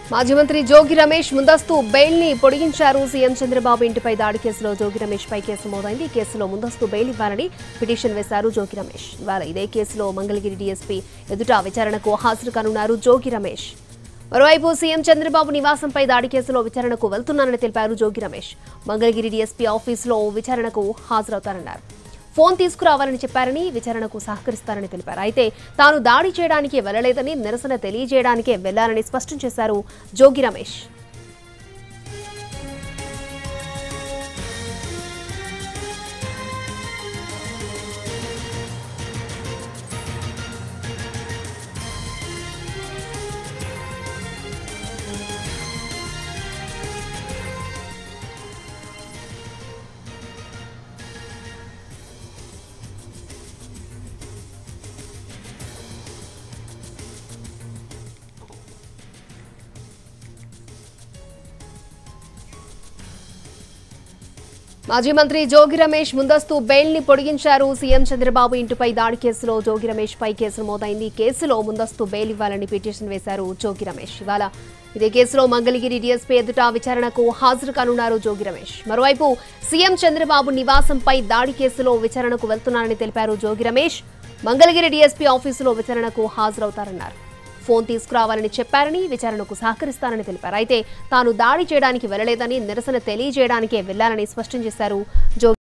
మాజీ మంత్రి జోగి రమేష్ ముందస్తు బెయిల్ ని పొడిగించారు సీఎం చంద్రబాబు ఇంటిపై దాడి కేసులో జోగి రమేష్ పై కేసు నమోదైంది ఈ కేసులో ముందస్తు బెయిల్ ఇవ్వాలని పిటిషన్ వేశారు జోగి రమేష్ ఇవాళ ఇదే కేసులో మంగళగిరి డీఎస్పీ ఎదుట విచారణకు హాజరు కానున్నారు జోగి రమేష్ మరోవైపు సీఎం చంద్రబాబు నివాసంపై దాడి కేసులో విచారణకు వెళ్తున్నానని తెలిపారు జోగి రమేష్ మంగళగిరి డీఎస్పీ ఆఫీసులో విచారణకు హాజరవుతారన్నారు ఫోన్ తీసుకురావాలని చెప్పారని విచారణకు సహకరిస్తారని తెలిపారు అయితే తాను దాడి చేయడానికి వెళ్లలేదని నిరసన తెలియజేయడానికే వెళ్లాలని స్పష్టం చేశారు జోగి రమేష్ మాజీ మంత్రి జోగి రమేష్ ముందస్తు బెయిల్ ని పొడిగించారు సీఎం చంద్రబాబు ఇంటిపై దాడి కేసులో జోగి రమేష్ పై కేసు నమోదైంది ఈ కేసులో ముందస్తు బెయిల్ ఇవ్వాలని పిటిషన్ వేశారు జోగి రమేష్ ఇవాళ ఇదే కేసులో మంగళగిరి డీఎస్పీ ఎదుట విచారణకు హాజరు కానున్నారు జోగి రమేష్ మరోవైపు సీఎం చంద్రబాబు నివాసంపై దాడి కేసులో విచారణకు వెళ్తున్నారని తెలిపారు జోగి రమేష్ మంగళగిరి డీఎస్పీ ఆఫీసులో విచారణకు హాజరవుతారన్నారు ఫోన్ తీసుకురావాలని చెప్పారని విచారణకు సహకరిస్తారని తెలిపారు అయితే తాను దాడి చేయడానికి వెళ్లలేదని నిరసన తెలియజేయడానికే వెళ్లాలని స్పష్టం చేశారు జోగి